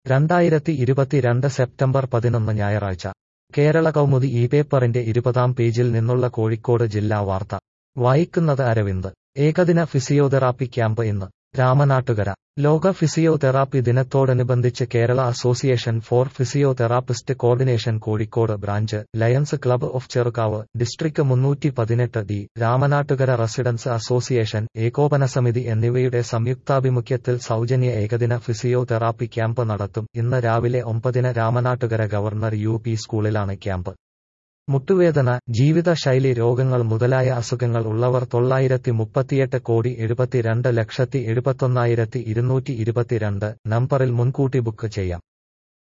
രണ്ടായിരത്തി ഇരുപത്തിരണ്ട് സെപ്റ്റംബർ പതിനൊന്ന് ഞായറാഴ്ച കേരള കൗമുദി ഈ പേപ്പറിന്റെ ഇരുപതാം പേജിൽ നിന്നുള്ള കോഴിക്കോട് ജില്ലാ വാർത്ത വായിക്കുന്നത് അരവിന്ദ് ഏകദിന ഫിസിയോതെറാപ്പി ക്യാമ്പ് ഇന്ന് രാമനാട്ടുകര ലോക ഫിസിയോതെറാപ്പി ദിനത്തോടനുബന്ധിച്ച് Kerala association for physiotherapist coordination Kozhikode branch lions club of Cherukavu district മുന്നൂറ്റി പതിനെട്ട് ഡി രാമനാട്ടുകര റെസിഡൻസ് അസോസിയേഷൻ ഏകോപന സമിതി എന്നിവയുടെ സംയുക്താഭിമുഖ്യത്തിൽ സൗജന്യ ഏകദിന ഫിസിയോതെറാപ്പി ക്യാമ്പ് നടത്തും ഇന്ന് രാവിലെ ഒമ്പതിന് രാമനാട്ടുകര ഗവർണർ യു പി സ്കൂളിലാണ് ക്യാമ്പ് മുട്ടുവേദന ജീവിതശൈലി രോഗങ്ങൾ മുതലായ അസുഖങ്ങൾ ഉള്ളവർ തൊള്ളായിരത്തി മുപ്പത്തിയെട്ട് കോടി എഴുപത്തിരണ്ട് ലക്ഷത്തി എഴുപത്തൊന്നായിരത്തി ഇരുന്നൂറ്റി ഇരുപത്തിരണ്ട് നമ്പറിൽ മുൻകൂട്ടി ബുക്ക് ചെയ്യാം